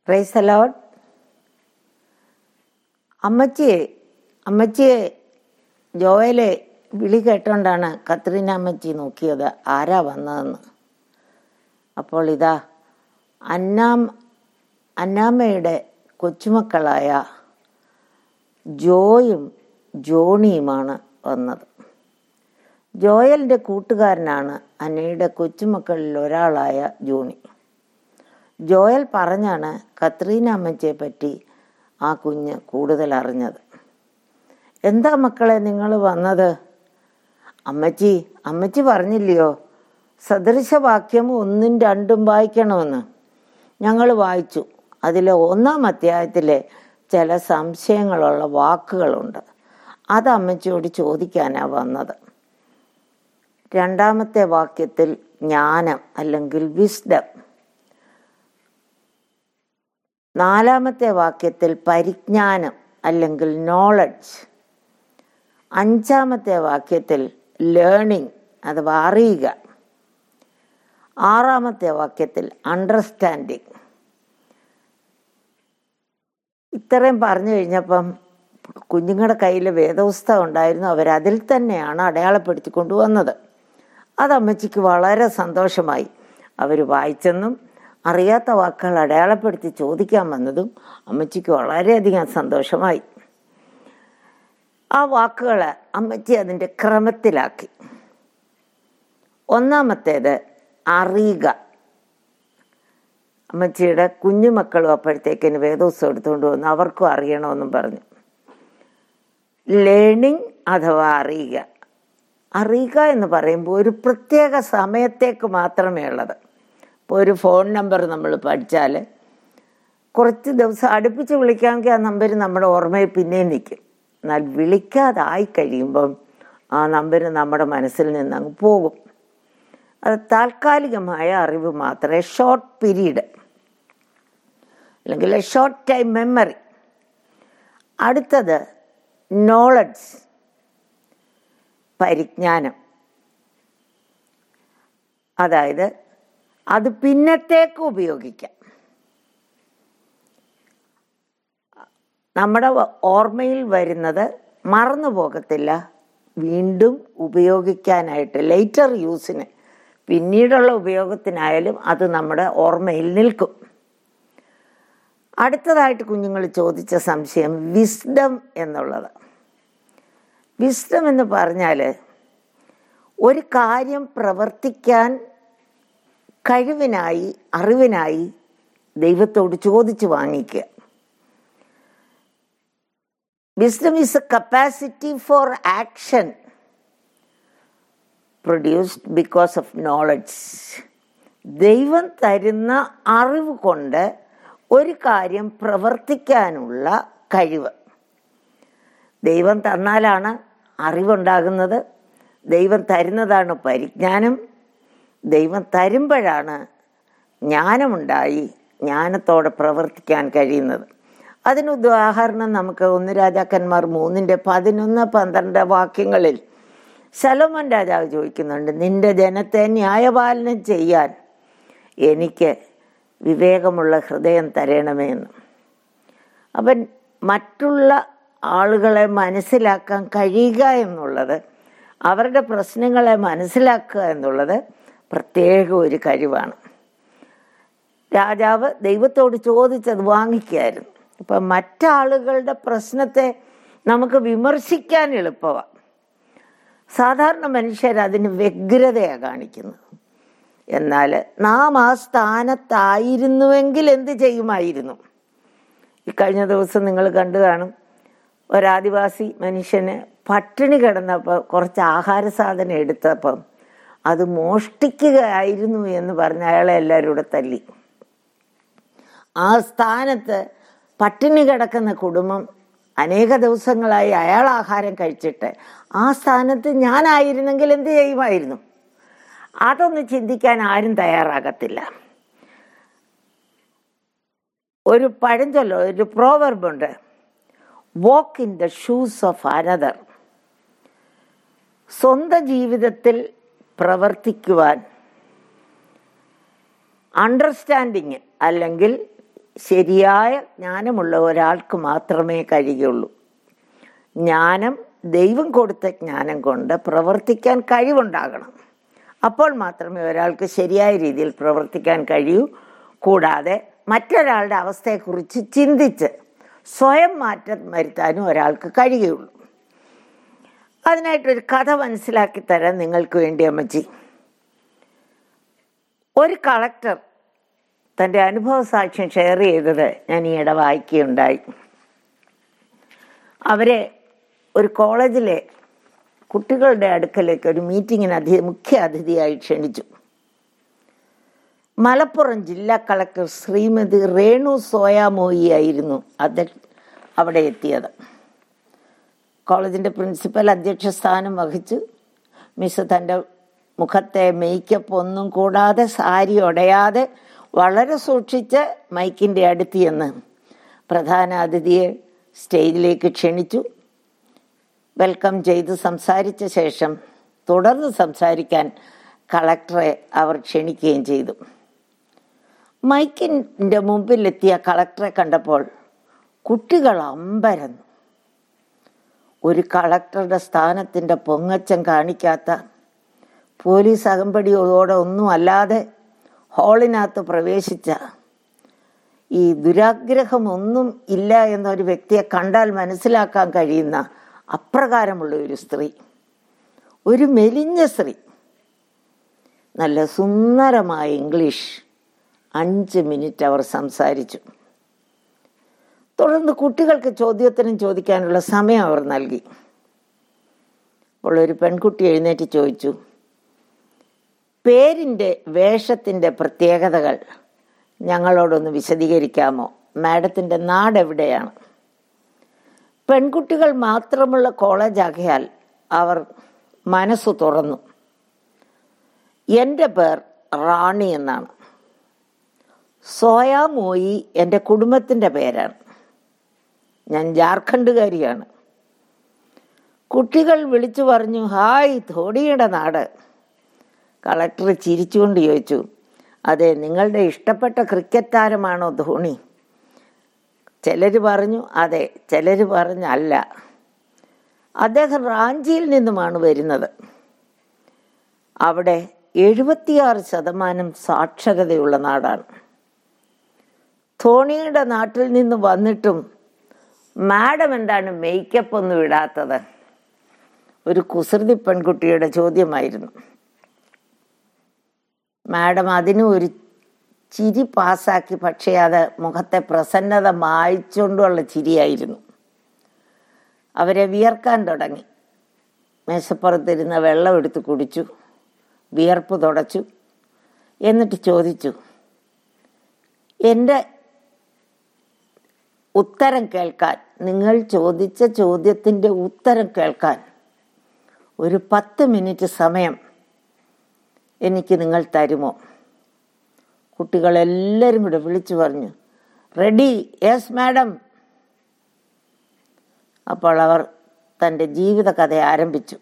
price allot അമ്മച്ചിയെ അമ്മച്ചിയെ ജോയലെ വിളി കേട്ടോണ്ടാണ് കത്രീന അമ്മച്ചി നോക്കിയത് ആരാ വന്നതെന്ന് അപ്പോൾ ഇതാ അന്നാം അന്നാമ്മയുടെ കൊച്ചുമക്കളായ ജോയും ജോണിയുമാണ് വന്നത് ജോയലിൻ്റെ കൂട്ടുകാരനാണ് അന്നയുടെ കൊച്ചുമക്കളിൽ ഒരാളായ ജോണി ജോയൽ പറഞ്ഞാണ് കത്രീന അമ്മച്ചിയെ പറ്റി ആ കുഞ്ഞ് കൂടുതൽ അറിഞ്ഞത് എന്താ മക്കളെ നിങ്ങൾ വന്നത് അമ്മച്ചി അമ്മച്ചി പറഞ്ഞില്ലയോ സദൃശവാക്യം ഒന്നും രണ്ടും വായിക്കണമെന്ന് ഞങ്ങൾ വായിച്ചു അതിലെ ഒന്നാം അധ്യായത്തിലെ ചില സംശയങ്ങളുള്ള വാക്കുകളുണ്ട് അത് അമ്മച്ചിയോട് ചോദിക്കാനാണ് വന്നത് രണ്ടാമത്തെ വാക്യത്തിൽ ജ്ഞാനം അല്ലെങ്കിൽ വിസ്ഡം നാലാമത്തെ വാക്യത്തിൽ പരിജ്ഞാനം അല്ലെങ്കിൽ നോളജ് അഞ്ചാമത്തെ വാക്യത്തിൽ ലേണിംഗ് അഥവാ അറിയുക ആറാമത്തെ വാക്യത്തിൽ അണ്ടർസ്റ്റാൻഡിങ് ഇത്രയും പറഞ്ഞു കഴിഞ്ഞപ്പം കുഞ്ഞുങ്ങളുടെ കയ്യിൽ വേദപുസ്തകം ഉണ്ടായിരുന്നു അവരതിൽ തന്നെയാണ് അടയാളപ്പെടുത്തി കൊണ്ടുവന്നത് അത് അമ്മച്ചിക്ക് വളരെ സന്തോഷമായി അവർ വായിച്ചെന്നും അറിയാത്ത വാക്കുകൾ അടയാളപ്പെടുത്തി ചോദിക്കാൻ വന്നതും അമ്മച്ചിക്ക് വളരെയധികം സന്തോഷമായി ആ വാക്കുകൾ അമ്മച്ചി അതിൻ്റെ ക്രമത്തിലാക്കി ഒന്നാമത്തേത് അറിയുക അമ്മച്ചിയുടെ കുഞ്ഞുമക്കളും അപ്പോഴത്തേക്കിന് വേദോത്സവം എടുത്തുകൊണ്ട് വന്നു അവർക്കും അറിയണമെന്നും പറഞ്ഞു ലേണിംഗ് അഥവാ അറിയുക അറിയുക എന്ന് പറയുമ്പോൾ ഒരു പ്രത്യേക സമയത്തേക്ക് മാത്രമേ ഉള്ളത് ഇപ്പോൾ ഒരു ഫോൺ നമ്പർ നമ്മൾ പഠിച്ചാൽ കുറച്ച് ദിവസം അടുപ്പിച്ച് വിളിക്കാമെങ്കിൽ ആ നമ്പർ നമ്മുടെ ഓർമ്മയിൽ പിന്നെയും നിൽക്കും എന്നാൽ വിളിക്കാതായി കഴിയുമ്പം ആ നമ്പർ നമ്മുടെ മനസ്സിൽ നിന്ന് അങ്ങ് പോകും അത് താൽക്കാലികമായ അറിവ് മാത്രമേ ഷോർട്ട് പീരീഡ് അല്ലെങ്കിൽ ഷോർട്ട് ടൈം മെമ്മറി അടുത്തത് നോളജ് പരിജ്ഞാനം അതായത് അത് പിന്നത്തേക്ക് ഉപയോഗിക്കാം നമ്മുടെ ഓർമ്മയിൽ വരുന്നത് മറന്നു പോകത്തില്ല വീണ്ടും ഉപയോഗിക്കാനായിട്ട് ലേറ്റർ യൂസിന് പിന്നീടുള്ള ഉപയോഗത്തിനായാലും അത് നമ്മുടെ ഓർമ്മയിൽ നിൽക്കും അടുത്തതായിട്ട് കുഞ്ഞുങ്ങൾ ചോദിച്ച സംശയം വിസ്ഡം എന്നുള്ളത് വിസ്ഡം എന്ന് പറഞ്ഞാൽ ഒരു കാര്യം പ്രവർത്തിക്കാൻ കഴിവിനായി അറിവിനായി ദൈവത്തോട് ചോദിച്ചു വാങ്ങിക്കുക wisdom is a capacity for action produced because of knowledge ദൈവം തരുന്ന അറിവ് കൊണ്ട് ഒരു കാര്യം പ്രവർത്തിക്കാനുള്ള കഴിവ് ദൈവം തന്നാലാണ് അറിവുണ്ടാകുന്നത് ദൈവം തരുന്നതാണ് പരിജ്ഞാനം ദൈവം തരുമ്പോഴാണ് ജ്ഞാനമുണ്ടായി ജ്ഞാനത്തോടെ പ്രവർത്തിക്കാൻ കഴിയുന്നത് അതിന് ഉദാഹരണം നമുക്ക് ഒന്ന് രാജാക്കന്മാർ മൂന്നിൻ്റെ പതിനൊന്ന് പന്ത്രണ്ട് വാക്യങ്ങളിൽ ശലോമൻ രാജാവ് ചോദിക്കുന്നുണ്ട് നിന്റെ ജനത്തെ ന്യായപാലനം ചെയ്യാൻ എനിക്ക് വിവേകമുള്ള ഹൃദയം തരണമേ എന്ന് അവൻ മറ്റുള്ള ആളുകളെ മനസ്സിലാക്കാൻ കഴിയുക എന്നുള്ളത് അവരുടെ പ്രശ്നങ്ങളെ മനസ്സിലാക്കുക എന്നുള്ളത് പ്രത്യേക ഒരു കഴിവാണ് രാജാവ് ദൈവത്തോട് ചോദിച്ചത് വാങ്ങിക്കായിരുന്നു ഇപ്പം മറ്റാളുകളുടെ പ്രശ്നത്തെ നമുക്ക് വിമർശിക്കാൻ എളുപ്പമാണ് സാധാരണ മനുഷ്യർ അതിന് വ്യഗ്രതയാണ് കാണിക്കുന്നത് എന്നാൽ നാം ആ സ്ഥാനത്തായിരുന്നുവെങ്കിൽ എന്ത് ചെയ്യുമായിരുന്നു ഈ കഴിഞ്ഞ ദിവസം നിങ്ങൾ കണ്ടു കാണും ഒരാദിവാസി മനുഷ്യന് പട്ടിണി കിടന്നപ്പോൾ കുറച്ച് ആഹാര സാധനം എടുത്തപ്പം അത് മോഷ്ടിക്കുകയായിരുന്നു എന്ന് പറഞ്ഞ് അയാളെ എല്ലാവരും കൂടെ തല്ലി ആ സ്ഥാനത്ത് പട്ടിണി കിടക്കുന്ന കുടുംബം അനേക ദിവസങ്ങളായി അയാൾ ആഹാരം കഴിച്ചിട്ട് ആ സ്ഥാനത്ത് ഞാനായിരുന്നെങ്കിൽ എന്ത് ചെയ്യുമായിരുന്നു അതൊന്ന് ചിന്തിക്കാൻ ആരും തയ്യാറാകത്തില്ല ഒരു പഴഞ്ചൊല്ലോ ഒരു പ്രോവർബുണ്ട് walk in the shoes of another സ്വന്തം ജീവിതത്തിൽ പ്രവർത്തിക്കുവാൻ അണ്ടർസ്റ്റാൻഡിങ് അല്ലെങ്കിൽ ശരിയായ ജ്ഞാനമുള്ള ഒരാൾക്ക് മാത്രമേ കഴിയുള്ളൂ ജ്ഞാനം ദൈവം കൊടുത്ത ജ്ഞാനം കൊണ്ട് പ്രവർത്തിക്കാൻ കഴിവുണ്ടാകണം അപ്പോൾ മാത്രമേ ഒരാൾക്ക് ശരിയായ രീതിയിൽ പ്രവർത്തിക്കാൻ കഴിയൂ കൂടാതെ മറ്റൊരാളുടെ അവസ്ഥയെക്കുറിച്ച് ചിന്തിച്ച് സ്വയം മാറ്റം വരുത്താനും ഒരാൾക്ക് കഴിയുള്ളൂ അതിനായിട്ടൊരു കഥ മനസ്സിലാക്കി തരാൻ നിങ്ങൾക്ക് വേണ്ടി അമ്മച്ചി ഒരു കളക്ടർ തൻ്റെ അനുഭവ സാക്ഷ്യം ഷെയർ ചെയ്തത് ഞാൻ ഈയിടെ വായിക്കുകയുണ്ടായി അവരെ ഒരു കോളേജിലെ കുട്ടികളുടെ അടുക്കലേക്ക് ഒരു മീറ്റിങ്ങിന് അധി മുഖ്യ അതിഥിയായി ക്ഷണിച്ചു മലപ്പുറം ജില്ലാ കളക്ടർ ശ്രീമതി രേണു സോയാമോയി ആയിരുന്നു അത് അവിടെ എത്തിയത് കോളേജിൻ്റെ പ്രിൻസിപ്പൽ അധ്യക്ഷ സ്ഥാനം വഹിച്ചു മിസ് തൻ്റെ മുഖത്തെ മേക്കപ്പ് ഒന്നും കൂടാതെ സാരി ഉടയാതെ വളരെ സൂക്ഷിച്ച് മൈക്കിൻ്റെ അടുത്ത് ചെന്ന് പ്രധാന അതിഥിയെ സ്റ്റേജിലേക്ക് ക്ഷണിച്ചു വെൽക്കം ചെയ്ത് സംസാരിച്ച ശേഷം തുടർന്ന് സംസാരിക്കാൻ കളക്ടറെ അവർ ക്ഷണിക്കുകയും ചെയ്തു മൈക്കിൻ്റെ മുമ്പിലെത്തിയ കളക്ടറെ കണ്ടപ്പോൾ കുട്ടികൾ അമ്പരന്നു ഒരു കളക്ടറുടെ സ്ഥാനത്തിൻ്റെ പൊങ്ങച്ചം കാണിക്കാത്ത പോലീസ് അകമ്പടിയോടെ ഒന്നും അല്ലാതെ ഹാളിനകത്ത് പ്രവേശിച്ച ഈ ദുരാഗ്രഹമൊന്നും ഇല്ല എന്നൊരു വ്യക്തിയെ കണ്ടാൽ മനസ്സിലാക്കാൻ കഴിയുന്ന അപ്രകാരമുള്ള ഒരു സ്ത്രീ ഒരു മെലിഞ്ഞ സ്ത്രീ നല്ല സുന്ദരമായ ഇംഗ്ലീഷ് അഞ്ച് മിനിറ്റ് അവർ സംസാരിച്ചു തുടർന്ന് കുട്ടികൾക്ക് ചോദ്യത്തിനും ചോദിക്കാനുള്ള സമയം അവർ നൽകി അപ്പോൾ ഒരു പെൺകുട്ടി എഴുന്നേറ്റ് ചോദിച്ചു പേരിൻ്റെ വേഷത്തിൻ്റെ പ്രത്യേകതകൾ ഞങ്ങളോടൊന്ന് വിശദീകരിക്കാമോ മാഡത്തിൻ്റെ നാട് എവിടെയാണ് പെൺകുട്ടികൾ മാത്രമുള്ള കോളേജ് ആകയാൽ അവർ മനസ്സ് തുറന്നു എൻ്റെ പേർ റാണി എന്നാണ് സോയ മോയി എൻ്റെ കുടുംബത്തിൻ്റെ പേരാണ് ഞാൻ ജാർഖണ്ഡുകാരിയാണ് കുട്ടികൾ വിളിച്ചു പറഞ്ഞു ഹായ് ധോണിയുടെ നാട് കളക്ടർ ചിരിച്ചുകൊണ്ട് ചോദിച്ചു അതെ നിങ്ങളുടെ ഇഷ്ടപ്പെട്ട ക്രിക്കറ്റ് താരമാണോ ധോണി ചിലർ പറഞ്ഞു അതെ ചിലർ പറഞ്ഞു അല്ല അദ്ദേഹം റാഞ്ചിയിൽ നിന്നുമാണ് വരുന്നത് അവിടെ എഴുപത്തിയാറ് ശതമാനം സാക്ഷരതയുള്ള നാടാണ് ധോണിയുടെ നാട്ടിൽ നിന്ന് വന്നിട്ടും മാഡം എന്താണ് മേക്കപ്പ് ഒന്നും ഇടാത്തത് ഒരു കുസൃതി പെൺകുട്ടിയുടെ ചോദ്യമായിരുന്നു മാഡം അതിനും ഒരു ചിരി പാസ്സാക്കി പക്ഷേ അത് മുഖത്തെ പ്രസന്നത മായ്ച്ചുകൊണ്ടുള്ള ചിരിയായിരുന്നു അവരെ വിയർക്കാൻ തുടങ്ങി മേശപ്പുറത്തിരുന്ന വെള്ളം എടുത്ത് കുടിച്ചു വിയർപ്പ് തുടച്ചു എന്നിട്ട് ചോദിച്ചു എൻ്റെ ഉത്തരം കേൾക്കാൻ നിങ്ങൾ ചോദിച്ച ചോദ്യത്തിൻ്റെ ഉത്തരം കേൾക്കാൻ ഒരു പത്ത് മിനിറ്റ് സമയം എനിക്ക് നിങ്ങൾ തരുമോ കുട്ടികളെല്ലാവരും കൂടെ വിളിച്ചു പറഞ്ഞു റെഡി യെസ് മാഡം അപ്പോൾ അവർ തൻ്റെ ജീവിതകഥ ആരംഭിച്ചു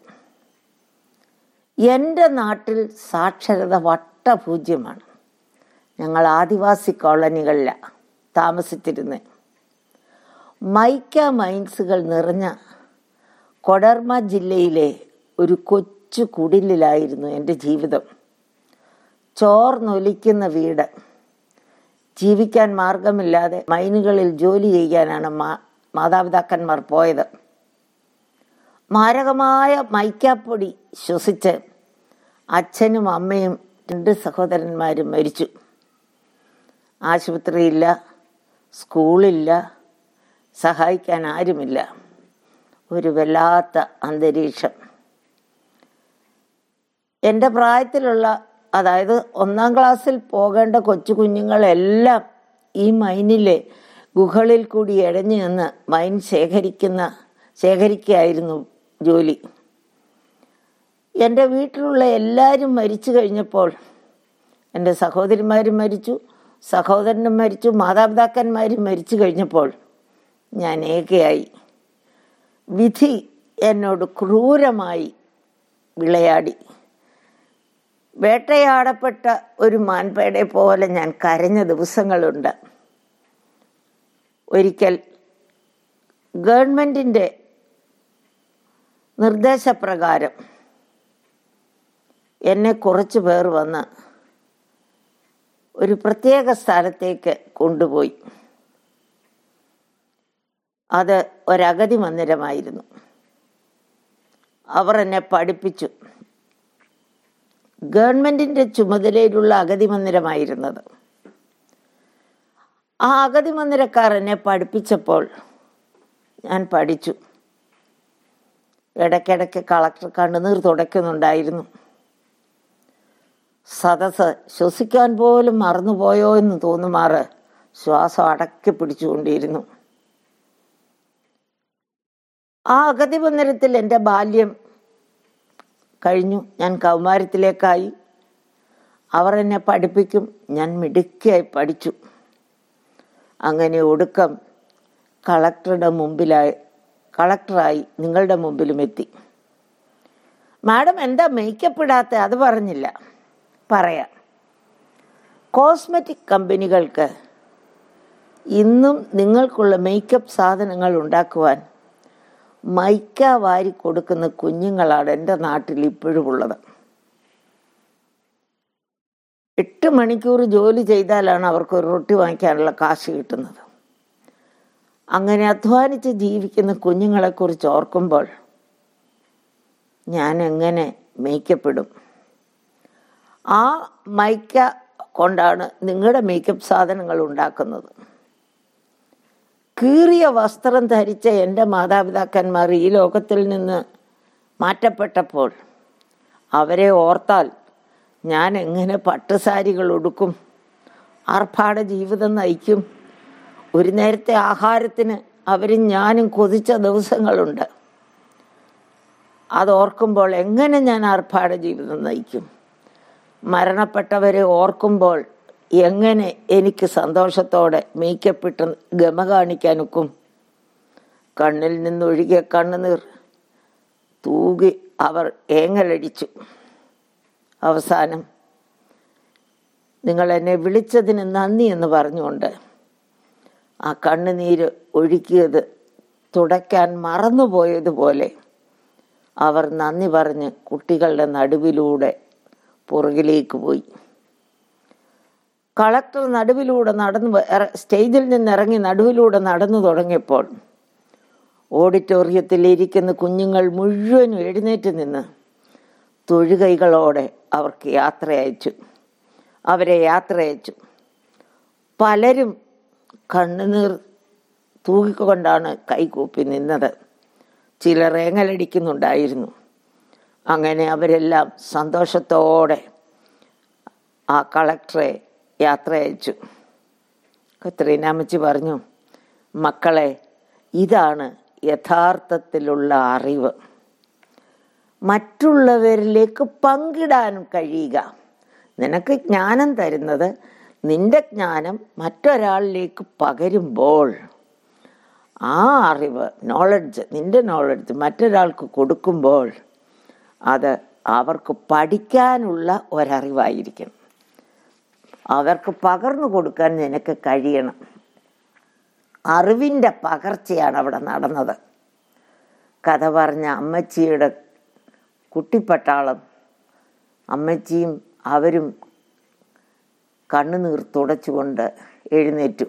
എൻ്റെ നാട്ടിൽ സാക്ഷരത വട്ടപൂജ്യമാണ് ഞങ്ങൾ ആദിവാസി കോളനികളിലാണ് താമസിച്ചിരുന്നത് മൈക്ക മൈൻസുകൾ നിറഞ്ഞ കൊഡർമ ജില്ലയിലെ ഒരു കൊച്ചു കുടിലിലായിരുന്നു എൻ്റെ ജീവിതം ചോർന്നൊലിക്കുന്ന വീട് ജീവിക്കാൻ മാർഗമില്ലാതെ മൈനുകളിൽ ജോലി ചെയ്യാനാണ് മാ മാതാപിതാക്കന്മാർ പോയത് മാരകമായ മൈക്കാപ്പൊടി ശ്വസിച്ച് അച്ഛനും അമ്മയും രണ്ട് സഹോദരന്മാരും മരിച്ചു ആശുപത്രിയില്ല സ്കൂളില്ല സഹായിക്കാൻ ആരുമില്ല ഒരു വല്ലാത്ത അന്തരീക്ഷം എൻ്റെ പ്രായത്തിലുള്ള അതായത് ഒന്നാം ക്ലാസ്സിൽ പോകേണ്ട കൊച്ചു കുഞ്ഞുങ്ങളെല്ലാം ഈ മൈനിലെ ഗുഹകളിൽ കൂടി ഇഴഞ്ഞു നിന്ന് മൈൻ ശേഖരിക്കുന്ന ശേഖരിക്കുകയായിരുന്നു ജോലി എൻ്റെ വീട്ടിലുള്ള എല്ലാവരും മരിച്ചു കഴിഞ്ഞപ്പോൾ എൻ്റെ സഹോദരിമാരും മരിച്ചു സഹോദരനും മരിച്ചു മാതാപിതാക്കന്മാരും മരിച്ചു കഴിഞ്ഞപ്പോൾ ഞാൻ ഏകയായി വിധി എന്നോട് ക്രൂരമായി വിളയാടി വേട്ടയാടപ്പെട്ട ഒരു മാൻപേടെ പോലെ ഞാൻ കരഞ്ഞ ദിവസങ്ങളുണ്ട് ഒരിക്കൽ ഗവൺമെൻറ്റിൻ്റെ നിർദ്ദേശപ്രകാരം എന്നെ കുറച്ച് പേർ വന്ന് ഒരു പ്രത്യേക സ്ഥലത്തേക്ക് കൊണ്ടുപോയി അത് ഒരഗതി മന്ദിരമായിരുന്നു അവർ എന്നെ പഠിപ്പിച്ചു ഗവൺമെൻറ്റിൻ്റെ ചുമതലയിലുള്ള അഗതി മന്ദിരമായിരുന്നത് ആ അഗതി മന്ദിരക്കാർ എന്നെ പഠിപ്പിച്ചപ്പോൾ ഞാൻ പഠിച്ചു ഇടയ്ക്കിടയ്ക്ക് കളക്ടർ കണ്ണുനീർ തുടയ്ക്കുന്നുണ്ടായിരുന്നു സദസ് ശ്വസിക്കാൻ പോലും മറന്നുപോയോ എന്ന് തോന്നുമാറ് ശ്വാസം അടക്കി പിടിച്ചുകൊണ്ടിരുന്നു ആ അഗതി മന്ദിരത്തിൽ എൻ്റെ ബാല്യം കഴിഞ്ഞു ഞാൻ കൗമാരത്തിലേക്കായി അവർ എന്നെ പഠിപ്പിക്കും ഞാൻ മിടുക്കിയായി പഠിച്ചു അങ്ങനെ ഒടുക്കം കളക്ടറുടെ മുമ്പിലായി കളക്ടറായി നിങ്ങളുടെ മുമ്പിലും എത്തി മാഡം എന്താ മേക്കപ്പ് ഇടാത്ത അത് പറഞ്ഞില്ല പറയാം കോസ്മെറ്റിക് കമ്പനികൾക്ക് ഇന്നും നിങ്ങൾക്കുള്ള മേക്കപ്പ് സാധനങ്ങൾ ഉണ്ടാക്കുവാൻ മൈക്ക വാരി കൊടുക്കുന്ന കുഞ്ഞുങ്ങളാണ് എൻ്റെ നാട്ടിൽ ഇപ്പോഴും ഉള്ളത് എട്ട് മണിക്കൂർ ജോലി ചെയ്താലാണ് അവർക്ക് ഒരു റൊട്ടി വാങ്ങിക്കാനുള്ള കാശ് കിട്ടുന്നത് അങ്ങനെ അധ്വാനിച്ച് ജീവിക്കുന്ന കുഞ്ഞുങ്ങളെക്കുറിച്ച് ഓർക്കുമ്പോൾ ഞാൻ എങ്ങനെ മേക്കപ്പ് ഇടും ആ മൈക്ക കൊണ്ടാണ് നിങ്ങളുടെ മേക്കപ്പ് സാധനങ്ങൾ ഉണ്ടാക്കുന്നത് കീറിയ വസ്ത്രം ധരിച്ച എൻ്റെ മാതാപിതാക്കന്മാർ ഈ ലോകത്തിൽ നിന്ന് മാറ്റപ്പെട്ടപ്പോൾ അവരെ ഓർത്താൽ ഞാൻ എങ്ങനെ പട്ടുസാരികൾ ഉടുക്കും ആർഭാട ജീവിതം നയിക്കും ഒരു നേരത്തെ ആഹാരത്തിന് അവരും ഞാനും കൊതിച്ച ദിവസങ്ങളുണ്ട് അതോർക്കുമ്പോൾ എങ്ങനെ ഞാൻ ആർഭാട ജീവിതം നയിക്കും മരണപ്പെട്ടവരെ ഓർക്കുമ്പോൾ എങ്ങനെ എനിക്ക് സന്തോഷത്തോടെ മേക്കപ്പിട്ട് ഗമ കാണിക്കാനൊക്കും കണ്ണിൽ നിന്നൊഴുകിയ കണ്ണുനീർ തൂകി അവർ ഏങ്ങലടിച്ചു അവസാനം നിങ്ങൾ എന്നെ വിളിച്ചതിന് നന്ദി എന്ന് പറഞ്ഞുകൊണ്ട് ആ കണ്ണുനീര് ഒഴുക്കിയത് തുടയ്ക്കാൻ മറന്നുപോയതുപോലെ അവർ നന്ദി പറഞ്ഞ് കുട്ടികളുടെ നടുവിലൂടെ പുറകിലേക്ക് പോയി കളക്ടർ നടുവിലൂടെ നടന്നു സ്റ്റേജിൽ നിന്ന് ഇറങ്ങി നടുവിലൂടെ നടന്നു തുടങ്ങിയപ്പോൾ ഓഡിറ്റോറിയത്തിൽ ഇരിക്കുന്ന കുഞ്ഞുങ്ങൾ മുഴുവനും എഴുന്നേറ്റ് നിന്ന് തൊഴുകൈകളോടെ അവർക്ക് യാത്ര അയച്ചു അവരെ യാത്ര അയച്ചു പലരും കണ്ണുനീർ തൂക്കിക്കൊണ്ടാണ് കൈകൂപ്പി നിന്നത് ചിലർ ഏങ്ങലടിക്കുന്നുണ്ടായിരുന്നു അങ്ങനെ അവരെല്ലാം സന്തോഷത്തോടെ ആ കളക്ടറെ യാത്ര അയച്ചു കത്രീനാമച്ചി പറഞ്ഞു മക്കളെ ഇതാണ് യഥാർത്ഥത്തിലുള്ള അറിവ് മറ്റുള്ളവരിലേക്ക് പങ്കിടാൻ കഴിയുക നിനക്ക് ജ്ഞാനം തരുന്നത് നിന്റെ ജ്ഞാനം മറ്റൊരാളിലേക്ക് പകരുമ്പോൾ ആ അറിവ് നോളജ് നിന്റെ നോളജ് മറ്റൊരാൾക്ക് കൊടുക്കുമ്പോൾ അത് അവർക്ക് പഠിക്കാനുള്ള ഒരറിവായിരിക്കും അവർക്ക് പകർന്നു കൊടുക്കാൻ നിനക്ക് കഴിയണം അറിവിൻ്റെ പകർച്ചയാണ് അവിടെ നടന്നത് കഥ പറഞ്ഞ അമ്മച്ചിയുടെ കുട്ടിപ്പട്ടാളം അമ്മച്ചിയും അവരും കണ്ണുനീർ തുടച്ചുകൊണ്ട് എഴുന്നേറ്റു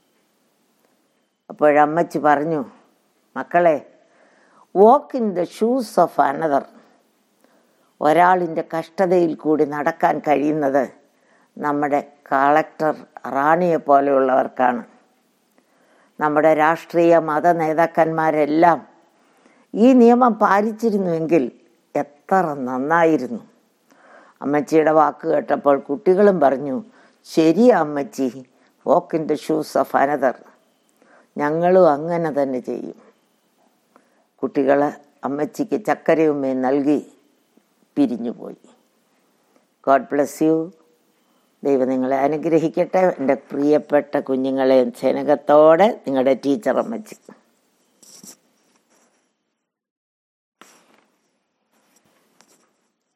അപ്പോഴമ്മച്ചി പറഞ്ഞു മക്കളെ walk in the shoes of another ഒരാളിൻ്റെ കഷ്ടതയിൽ കൂടി നടക്കാൻ കഴിയുന്നത് നമ്മുടെ കളക്ടർ റാണിയെ പോലെയുള്ളവർക്കാണ് നമ്മുടെ രാഷ്ട്രീയ മത നേതാക്കന്മാരെല്ലാം ഈ നിയമം പാലിച്ചിരുന്നുവെങ്കിൽ എത്ര നന്നായിരുന്നു അമ്മച്ചിയുടെ വാക്ക് കേട്ടപ്പോൾ കുട്ടികളും പറഞ്ഞു ശരിയാ അമ്മച്ചി walk in the shoes of another ഞങ്ങളും അങ്ങനെ തന്നെ ചെയ്യും കുട്ടികൾ അമ്മച്ചിക്ക് ചക്കരയുമ്മയും നൽകി പിരിഞ്ഞുപോയി ഗോഡ് ബ്ലെസ് യു ദൈവം നിങ്ങളെ അനുഗ്രഹിക്കട്ടെ എൻ്റെ പ്രിയപ്പെട്ട കുഞ്ഞുങ്ങളെ സ്നേഹത്തോടെ നിങ്ങളുടെ ടീച്ചർ അമ്മച്ചി